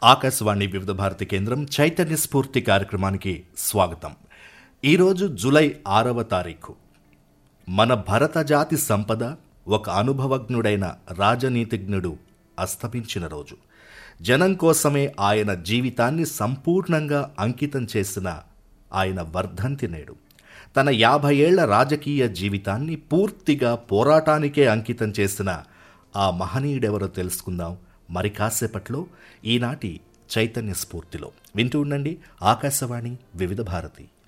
ఆకాశవాణి వివిధ భారతి కేంద్రం చైతన్య స్ఫూర్తి కార్యక్రమానికి స్వాగతం ఈరోజు జూలై ఆరవ తారీఖు మన భరత జాతి సంపద ఒక అనుభవజ్ఞుడైన రాజనీతిజ్ఞుడు అస్తమించిన రోజు జనం కోసమే ఆయన జీవితాన్ని సంపూర్ణంగా అంకితం చేసిన ఆయన వర్ధంతి నేడు తన యాభై ఏళ్ల రాజకీయ జీవితాన్ని పూర్తిగా పోరాటానికే అంకితం చేసిన ఆ మహనీయుడెవరో తెలుసుకుందాం మరి కాసేపట్లో ఈనాటి చైతన్య స్ఫూర్తిలో వింటూ ఉండండి ఆకాశవాణి వివిధ భారతి